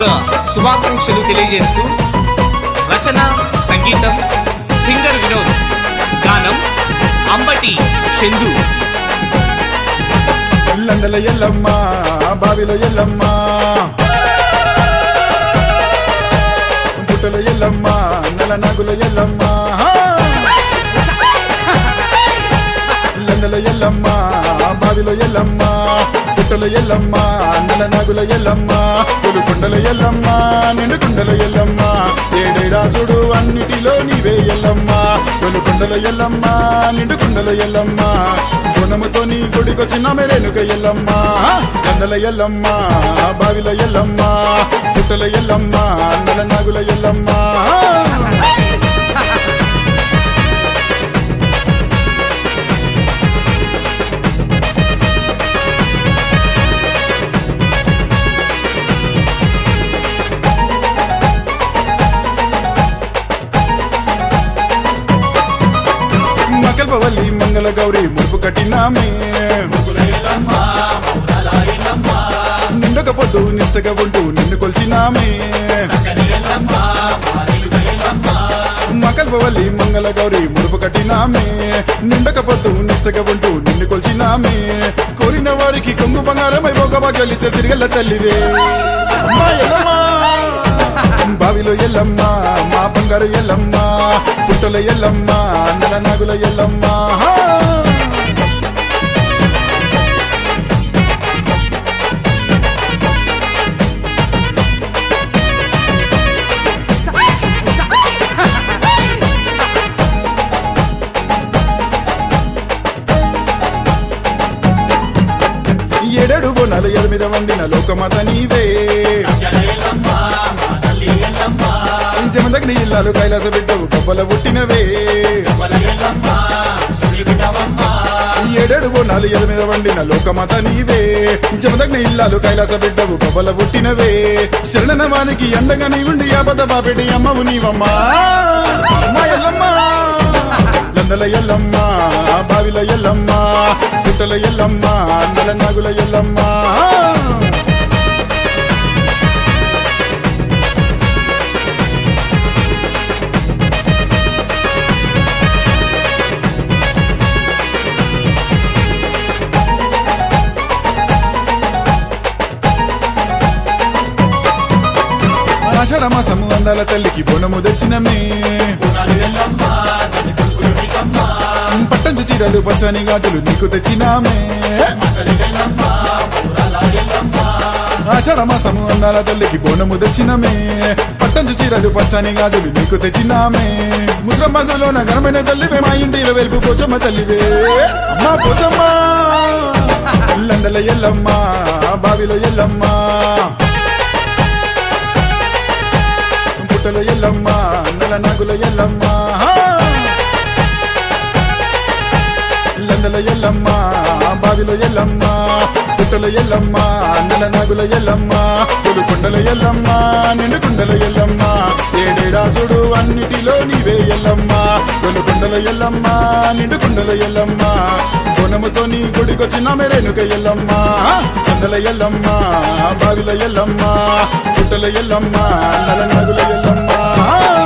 శుభాకాంక్షలు తెలియజేస్తూ రచన సంగీతం సింగర్ వినోద్ గానం అంబటి చందు లందల ఎల్లమ్మ బావిలో ఎల్లమ్మ పుట్టలో ఎల్లమ్మ నెల నాగుల ఎల్లమ్మ లందల ఎల్లమ్మ బావిలో ఎల్లమ్మ పుట్టలో ఎల్లమ్మ నెల నాగుల ఎల్లమ్మ పులుకొండల ఎల్లమ్మ నిండుకుండల ఎల్లమ్మ ఏడేడాసుడు అన్నిటిలో నీవే ఎల్లమ్మ పులుకొండల ఎల్లమ్మ నిండుకుండల ఎల్లమ్మ గుణముతో నీ గుడికొచ్చిన మెరేనుక ఎల్లమ్మ కందల ఎల్లమ్మ బావిల ఎల్లమ్మ పుట్టల ఎల్లమ్మ నెల నాగుల ఎల్లమ్మ మకల్పవల్లి మంగళ గౌరి ముడుపు కట్టినామే నిండక పొద్దు నిష్టగా ఉంటూ నిన్ను కొల్చినామే మకల్పవల్లి మంగళ గౌరి ముడుపు కట్టినామే నిండక పొద్దు నిష్టగా ఉంటూ నిన్ను కొల్చినామే కోరిన వారికి కొంగు బంగారమై ఒక గెలిచే సిరిగల్ల తల్లివే అమ్మా ఎల్లమ్మా బావిలో ఎల్లమ్మ మా బంగారు ఎల్లమ్మ పుట్టల ఎల్లమ్మ నెల నాగుల ఎల్లమ్మ ఏడేడు బోనాలు ఎనిమిది వండిన లోకమాత నీవే జమదగ్ని ఇల్లాలు కైలాస బిడ్డవు కవ్వల పుట్టినవే ఏడేడు బోనాలు ఎనిమిది వండిన లోకమాత నీవే జమదగ్ని ఇల్లాలు కైలాస బిడ్డవు కవ్వల పుట్టినవే శరణనవానికి అండగా నీ ఉండి ఆపద బాపెడి అమ్మవు నీవమ్మా అమ్మా ఎల్లమ్మ లందల ఎల్లమ్మ బావిల ఎల్లమ్మ పుట్టల ఎల్లమ్మ నెల నాగుల ఎల్లమ్మ ఆషాఢ మాసము అందాల తల్లికి బోనము తెచ్చినమే పట్టంచు చీరలు పచ్చని గాజులు నీకు తెచ్చినామే ఆషాఢ మాసము అందాల తల్లికి బోనము తెచ్చినమే పట్టంచు చీరలు పచ్చని గాజులు నీకు తెచ్చినామే ముసరమ్మలో నగరమైన తల్లివే మా ఇంటిలో వెలుపు పోచమ్మ తల్లివే అమ్మా పోచమ్మ లందల ఎల్లమ్మ బావిలో ఎల్లమ్మ పుట్టల ఎల్లమ్మ నెల నాగుల ఎల్లమ్మ లందల ఎల్లమ్మ బావిలో ఎల్లమ్మ పుట్టల ఎల్లమ్మ నెల నాగుల ఎల్లమ్మ పులుకొండల ఎల్లమ్మ నిండుకుండల ఎల్లమ్మ ఏడేడాసుడు అన్నిటిలో నీవే ఎల్లమ్మ పులుకొండల ఎల్లమ్మ నిండుకుండల ఎల్లమ్మ గుణముతో నీ గుడికొచ్చిన మెరేనుక ఎల్లమ్మ కందల ఎల్లమ్మ బావిల ఎల్లమ్మ పుట్టల ఎల్లమ్మ నెల నాగుల ఎల్లమ్మ